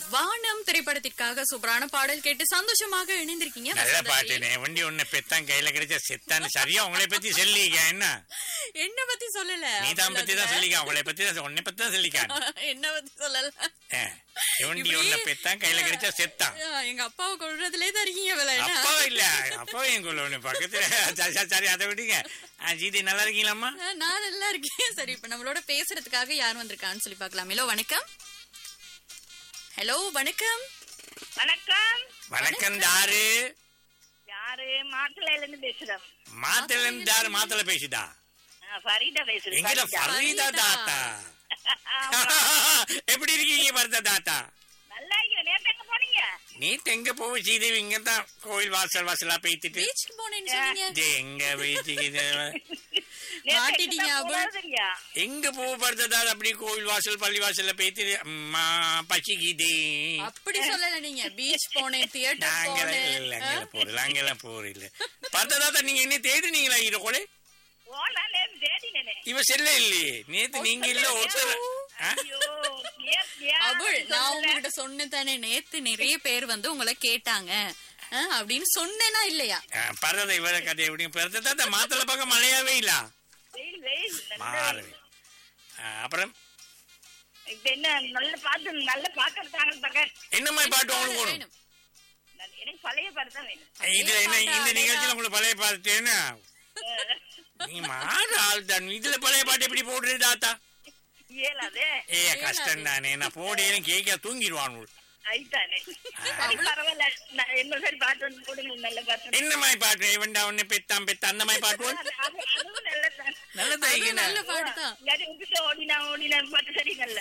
வானம் திரைப்படத்திற்காக சூப்பரான பாடல் கேட்டு சந்தோஷமாக இணைந்திருக்கீங்க நல்ல வசந்தத்தில். பாட்டுனே வண்டி ஒண்ணு பெத்தான் கையில கிடைச்சா செத்தான்னு சரியா உங்களை பத்தி சொல்லிக்க என்ன என்ன பத்தி சொல்லல நீ தான் பத்தி தான் சொல்லிக்க உங்களை பத்தி தான் உன்னை பத்தி தான் சொல்லிக்கான் என்ன பத்தி சொல்லல வண்டி ஒண்ணு பெத்தான் கையில கிடைச்சா செத்தான் ஆ, எங்க அப்பாவை கொள்றதுலே தான் இருக்கீங்க வேலை என்ன? அப்பா இல்ல அப்பாவும் என் கொள்ள ஒண்ணு பக்கத்துல சரி, சரி, சரி அதை விடுங்க ஆ, ஜீதி நல்லா இருக்கீங்களாம்மா ஆ, நான் நல்லா இருக்கேன் சரி இப்ப நம்மளோட பேசுறதுக்காக யார் வந்திருக்கான்னு சொல்லி பார்க்கலாம் ஹலோ வணக்கம் ஹலோ வணக்கம் வணக்கம் வணக்கம் தாரு யாரு மாத்தலையில இருந்து பேசுறோம் மாத்தல இருந்து தாரு மாத்தல பேசுதா ஆ, ஃபரீதா பேசுறேன் எங்கட ஃபரீதா. ஃபரீதா தாத்தா ஆமா. எப்படி இருக்கீங்க பரத தாத்தா நல்லா இருக்கேன் நேத்து எங்க போனீங்க நீ எங்க போய் சீதேவி இங்க தான் கோயில் வாசல் வாசலா பேய்த்துட்டு பீச்சுக்கு போனேன்னு சொன்னீங்க இது எங்க பேச்சுக்கு நேத்து மாட்டிட்டீங்க, எங்க அபு. போனதுங்க? எங்க போக படுத்ததா அப்படி கோயில் வாசல் பள்ளி வாசல்ல பேய்த்து அம்மா பசிக்குதே அப்படி சொல்லல நீங்க பீச் போனேன் தியேட்டர் நாங்கெல்லாம் போனேன் இல்ல அங்கெல்லாம் போறோம் நாங்கெல்லாம் போறோம் இல்ல பரததாத்தா நீங்க என்ன தேடுனீங்களா இரு கொலை போனா நேத்து தேடினேனே. இவ செல்ல இல்லையே நேத்து நீங்க இல்ல ஒருத்தர் ஆ? ஐயோ, நேத்து ஏன் அபுள் நான் சொல்லல? உங்ககிட்ட சொன்னேன் தானே நேத்து நிறைய பேர் வந்து உங்களை கேட்டாங்க ஆ, அப்படின்னு சொன்னேனா இல்லையா ஆ, பரத இவர கதை எப்படி பரததாத்தா மாத்தல பக்கம் மழையாவே இல்ல வெயில், வெயில், நல்ல மாறு வெயில். ஆ, அப்புறம் இப்ப என்ன நல்ல பாட்டு நல்ல பாட்டு எடுத்தாங்க பாக்க. என்ன மாதிரி பாட்டு உங்களுக்கு வேணும் வேணும். நல்ல- எனக்கு பழைய பாட்டு தான் வேணும் இது என்ன இந்த பாட்டா, நிகழ்ச்சியில உங்களுக்கு பழைய பாட்டுன்னா நீ மாறு ஆள் தான் இதுல பழைய பாட்டு எப்படி போடுறது தாத்தா இயலாதே ஏ கஷ்டம் தானே நான் போடேன்னு கேட்க தூங்கிடுவான் ஐத்தானே சரி, பரவாயில்ல நான் என்ன சரி பாட்டு வந்து போடுங்க நல்ல பாட்டு என்ன மாதிரி பாட்டு இவன்டா ஒண்ணு பெத்தான் பெத்த அந்த மாதிரி பாட்டு அது- அது- அதுவும் நல்லதுதான். நல்லதா அது நல்ல பாட்டு தான் இல்லாட்டி விட்டுட்டு ஓடினா ஓடினா பாட்டு சரி நல்ல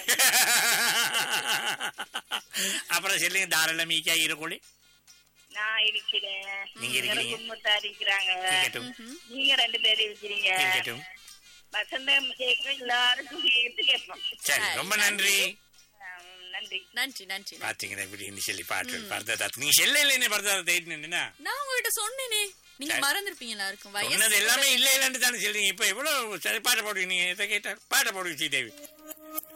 அப்புறம் சொல்லுங்க தாராள மீக்கா இருக்கோளே நான் இருக்கிறேன் நீங்க இருக்கிறீங்க. குடும்பத்தா இருக்கிறாங்க இருக்கட்டும் நீங்க ரெண்டு பேரும் இருக்கிறீங்க இருக்கட்டும் வசந்தம் கேட்க எல்லாருக்கும் கேட்டு கேட்போம் சரி ரொம்ப நன்றி ஆம், நன்றி நன்றி நன்றி பாத்தீங்கன்னா இப்படி சொல்லி பாட்டு பரததாத் நீங்க செல்ல இல்லைன்னு பரததாத் தேடினா நான் உங்ககிட்ட சொன்னேனே நீங்க சரி. மறந்துருப்பீங்களா இருக்கும் சொன்னது வயசு எல்லாமே இல்ல இல்லன்னு தானே சொல்றீங்க இப்ப எவ்வளவு சரி பாட்ட போடுவீங்க நீங்க எதை கேட்டா பாட்ட போடுவீங்க ஸ்ரீதேவி